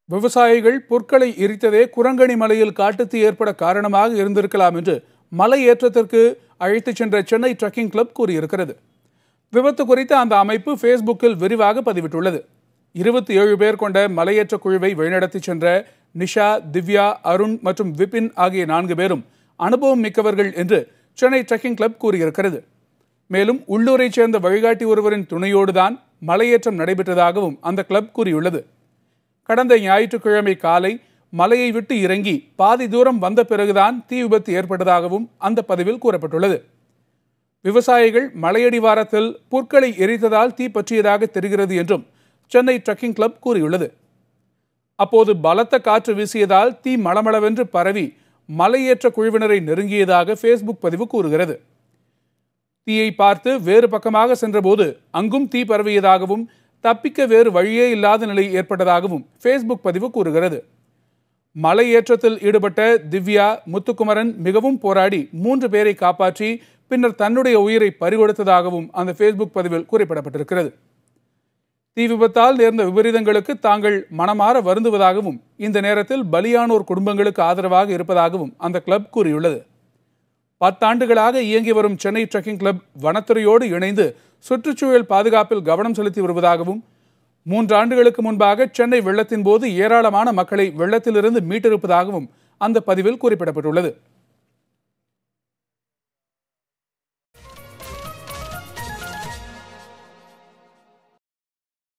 விவசாயிகள் புற்களை எரித்ததே குரங்கணி மலையில் காட்டுத்தீ ஏற்பட காரணமாக இருந்திருக்கலாம் என்று மலை ஏற்றத்திற்கு அழைத்துச் சென்ற சென்னை ட்ரக்கிங் கிளப் கூறியிருக்கிறது விபத்து குறித்து அந்த அமைப்பு ஃபேஸ்புக்கில் விரிவாக பதிவிட்டுள்ளது இருபத்தி ஏழு பேர் கொண்ட மலையேற்ற குழுவை வழிநடத்திச் சென்ற நிஷா திவ்யா அருண் மற்றும் விபின் ஆகிய நான்கு பேரும் அனுபவம் மிக்கவர்கள் என்று சென்னை ட்ரக்கிங் கிளப் கூறியிருக்கிறது மேலும் உள்ளூரைச் சேர்ந்த வழிகாட்டி ஒருவரின் துணையோடுதான் மலையேற்றம் நடைபெற்றதாகவும் அந்த கிளப் கூறியுள்ளது கடந்த ஞாயிற்றுக்கிழமை காலை மலையை விட்டு இறங்கி பாதி தூரம் வந்த பிறகுதான் தீ விபத்து ஏற்பட்டதாகவும் அந்த பதிவில் கூறப்பட்டுள்ளது விவசாயிகள் மலையடிவாரத்தில் புற்களை எரித்ததால் தீ பற்றியதாக தெரிகிறது என்றும் சென்னை ட்ரக்கிங் கிளப் கூறியுள்ளது அப்போது பலத்த காற்று வீசியதால் தீ மளமளவென்று பரவி மலையேற்ற குழுவினரை நெருங்கியதாக ஃபேஸ்புக் பதிவு கூறுகிறது தீயை பார்த்து வேறு பக்கமாக சென்றபோது அங்கும் தீ பரவியதாகவும் தப்பிக்க வேறு வழியே இல்லாத நிலை ஏற்பட்டதாகவும் ஃபேஸ்புக் பதிவு கூறுகிறது மலை ஏற்றத்தில் ஈடுபட்ட திவ்யா முத்துக்குமரன் மிகவும் போராடி மூன்று பேரை காப்பாற்றி பின்னர் தன்னுடைய உயிரை பறிகொடுத்ததாகவும் அந்த ஃபேஸ்புக் பதிவில் குறிப்பிடப்பட்டிருக்கிறது தீ விபத்தால் நேர்ந்த விபரீதங்களுக்கு தாங்கள் மனமாற வருந்துவதாகவும் இந்த நேரத்தில் பலியானோர் குடும்பங்களுக்கு ஆதரவாக இருப்பதாகவும் அந்த கிளப் கூறியுள்ளது பத்தாண்டுகளாக இயங்கி வரும் சென்னை ட்ரக்கிங் கிளப் வனத்துறையோடு இணைந்து சுற்றுச்சூழல் பாதுகாப்பில் கவனம் செலுத்தி வருவதாகவும் மூன்று ஆண்டுகளுக்கு முன்பாக சென்னை வெள்ளத்தின் போது ஏராளமான மக்களை வெள்ளத்திலிருந்து மீட்டிருப்பதாகவும் அந்த பதிவில் குறிப்பிடப்பட்டுள்ளது